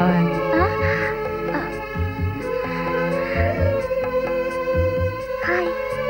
Hi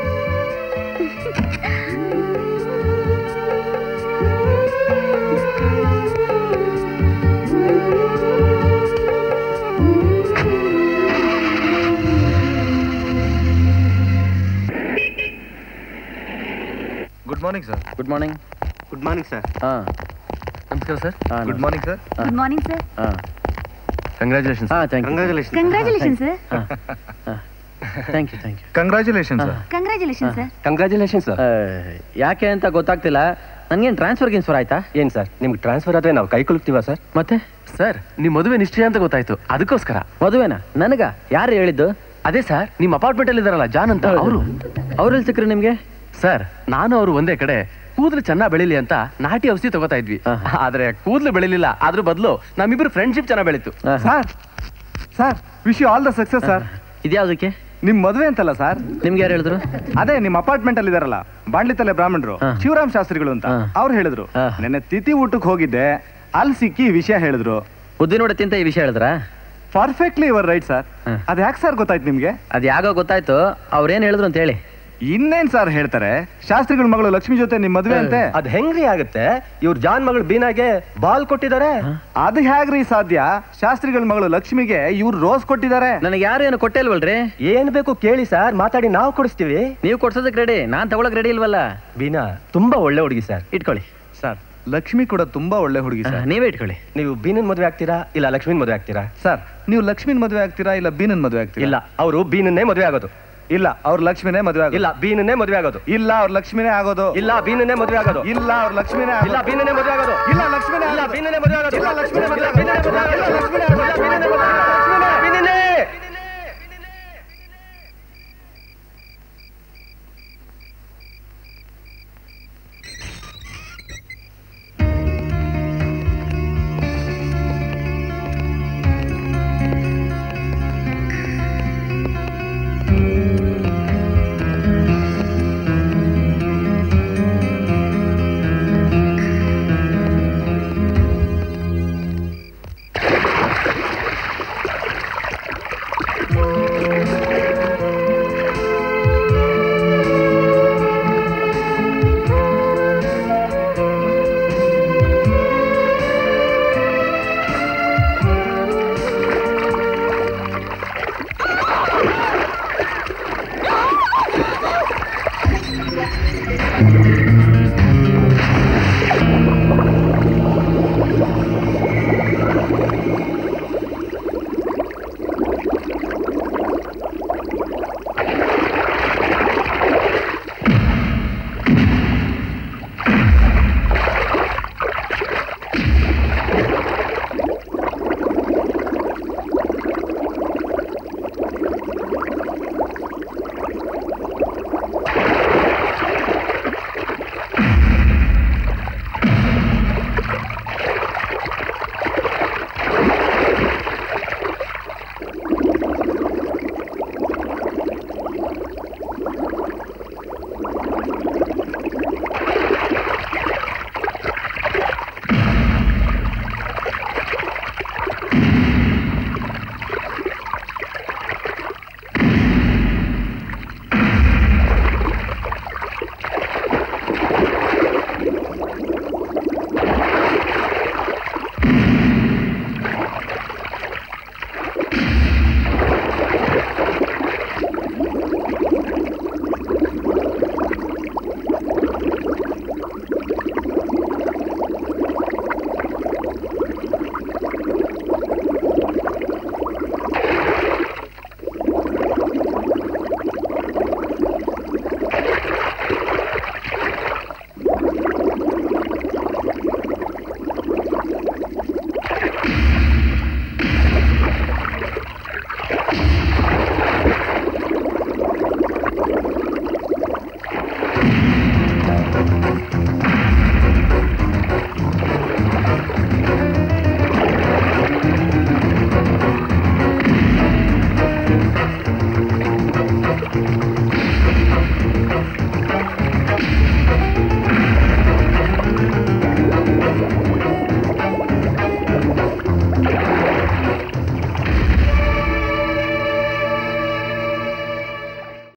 good morning sir good morning good morning sir ಹಾಂ ನಮಸ್ಕಾರ sir ಹಾಂ good morning sir good morning sir ಹಾಂ congratulation ಹಾಂ thank you congratulation congratulation sir thank you thank you congratulation sir congratulation sir congratulation sir ಯಾಕೆ ಅಂತ ಗೊತ್ತಾಗ್ತಿಲ್ಲ ನನಗೇನು transfer ಗಿನ್ಸ್ಫರ್ ಆಯ್ತಾ ಏನ್ ಸರ್ ನಿಮ್ಗೆ ಟ್ರಾನ್ಸ್ಫರ್ ಆದ್ರೆ ನಾವು ಕೈ ಕುಲುಕ್ತೀವ ಸರ್ ಮತ್ತೆ ಸರ್ ನಿಮ್ ಮದುವೆ ನಿಶ್ಚಯ ಅಂತ ಗೊತ್ತಾಯ್ತು ಅದಕ್ಕೋಸ್ಕರ ಮದುವೆನಾ ನನಗ ಯಾರು ಹೇಳಿದ್ದು ಅದೇ ಸರ್ ನಿಮ್ ಅಪಾರ್ಟ್ಮೆಂಟ್ ಅಲ್ಲಿ ಇದಾರಲ್ಲ ಜಾನ್ ಅಂತ ಅವರು ಅವ್ರಲ್ಲಿ ಸಿಕ್ಕ್ರು ನಿಮಗೆ ಸರ್ ನಾನು ಅವರು ಒಂದೇ ಕಡೆ ಕೂದಲು ಚೆನ್ನಾಗಿ ಬೆಳಿಲಿ ಅಂತ ನಾಟಿ ಔಷಧಿ ತಗೋತಾ ಇದ್ವಿ ಆಹಾ. ಆದ್ರೆ ಕೂದಲು ಬೆಳಿಲಿಲ್ಲ ಅದ್ರ ಬದಲು ನಮ್ಮಿಬ್ರು ಫ್ರೆಂಡ್ಶಿಪ್ ಚೆನ್ನಾಗಿ ಬೆಳೀತು sir sir wish you all the success sir ಇದ್ಯಾವುದಕ್ಕೆ ನಿಮ್ ಮದುವೆ ಅಂತಲ್ಲ ಸರ್ ನಿಮ್ಗೆ ಯಾರು ಹೇಳಿದ್ರು ಅದೇ ನಿಮ್ ಅಪಾರ್ಟ್ಮೆಂಟ್ ಅಲ್ಲಿ ಇದಾರಲ್ಲ ಬಾಂಡ್ಲಿತಲೆ ಬ್ರಾಹ್ಮಣರು ಹಾ. ಶಿವರಾಮ್ ಶಾಸ್ತ್ರಿಗಳು ಅಂತ ಹಾ. ಅವ್ರು ಹೇಳಿದ್ರು ಹಾ. ನೆನ್ನೆ ತಿಥಿ ಊಟಕ್ಕೆ ಹೋಗಿದ್ದೆ ಅಲ್ಲಿ ಸಿಕ್ಕಿ ಈ ವಿಷಯ ಹೇಳಿದ್ರು ಉದ್ದಿನ ತಿಂತ ಈ ವಿಷಯ ಹೇಳಿದ್ರಾ ಪರ್ಫೆಕ್ಟ್ಲಿ ಇವರ್ ರೈಟ್ ಸರ್ ಹಾ. ಅದ್ ಯಾಕೆ ಸರ್ ಗೊತ್ತಾಯ್ತು ನಿಮ್ಗೆ ಅದು ಯಾಗೋ ಗೊತ್ತಾಯ್ತು ಅವ್ರೇನು ಹೇಳಿದ್ರು ಅಂತ ಹೇಳಿ ಇನ್ನೇನ್ ಸರ್ ಹೇಳ್ತಾರೆ ಶಾಸ್ತ್ರಿಗಳ ಮಗಳು ಲಕ್ಷ್ಮಿ ಜೊತೆ ನಿಮ್ ಮದ್ವೆ ಅಂತೆ ಅದ್ ಹೆಂಗ್ರಿ ಆಗುತ್ತೆ ಇವ್ರ ಜಾನ್ ಮಗಳು ಬೀನಾಗೆ ಬಾಲ್ ಕೊಟ್ಟಿದ್ದಾರೆ ಅದು ಹೇಗ್ರಿ ಸಾಧ್ಯ ಶಾಸ್ತ್ರಿಗಳ ಮಗಳು ಲಕ್ಷ್ಮಿಗೆ ಇವ್ರು ರೋಸ್ ಕೊಟ್ಟಿದ್ದಾರೆ ನನಗೆ ಯಾರು ಏನು ಕೊಟ್ಟೇ ಇಲ್ವಲ್ರಿ ಏನ್ ಬೇಕು ಕೇಳಿ ಸರ್ ಮಾತಾಡಿ ನಾವು ಕೊಡಿಸ್ತೀವಿ ನೀವು ಕೊಡ್ಸೋದಕ್ಕೆ ರೆಡಿ ನಾನ್ ತಗೊಳಕ್ ರೆಡಿ ಇಲ್ವಲ್ಲ ಬೀನಾ ತುಂಬಾ ಒಳ್ಳೆ ಹುಡುಗಿ ಸರ್ ಇಟ್ಕೊಳ್ಳಿ ಸರ್ ಲಕ್ಷ್ಮಿ ಕೂಡ ತುಂಬಾ ಒಳ್ಳೆ ಹುಡುಗಿ ಆ, ಸರ್ ನೀವೇ ಇಟ್ಕೊಳ್ಳಿ ನೀವು ಬೀನನ್ ಮದ್ವೆ ಆಗ್ತೀರಾ ಇಲ್ಲ ಲಕ್ಷ್ಮಿನ್ ಮದ್ವೆ ಆಗ್ತೀರಾ ಸರ್ ನೀವು ಲಕ್ಷ್ಮಿನ್ ಮದ್ವೆ ಆಗ್ತೀರಾ ಇಲ್ಲ ಬೀನನ್ ಮದ್ವೆ ಆಗ್ತೀರಾ ಇಲ್ಲ ಅವರು ಬೀನನ್ನೇ ಮದ್ವೆ ಆಗೋದು ಇಲ್ಲ ಅವ್ರ ಲಕ್ಷ್ಮಿನೇ ಮದ್ವೆ ಆಗೋದು ಇಲ್ಲ ಬೀನನ್ನೇ ಮದ್ವೆ ಆಗೋದು ಇಲ್ಲ ಅವ್ರ ಲಕ್ಷ್ಮಿನೇ ಆಗೋದು ಇಲ್ಲ ಬೀನನ್ನೇ ಮದ್ವೆ ಆಗೋದು ಇಲ್ಲ ಅವ್ರ ಲಕ್ಷ್ಮಿನೇ ಇಲ್ಲ ಆಗೋದು ಬೀನನ್ನೇ ಮದ್ವೆ ಆಗೋದು ಇಲ್ಲ ಲಕ್ಷ್ಮಿನೇ ಇಲ್ಲ ಆಗೋದು. ಬೀನನ್ನೇ ಮದ್ವೆ ಆಗೋದು ಇಲ್ಲ ಲಕ್ಷ್ಮಿನೇ ಮದ್ವೆ ಇಲ್ಲ ಬೀನನ್ನೇ ಮದ್ವೆ ಆಗೋದು ಇಲ್ಲ ಲಕ್ಷ್ಮಿನೇ ಆಗೋದು. ಇಲ್ಲ ಬೀನನ್ನೇ ಮದ್ವೆ ಆಗೋದು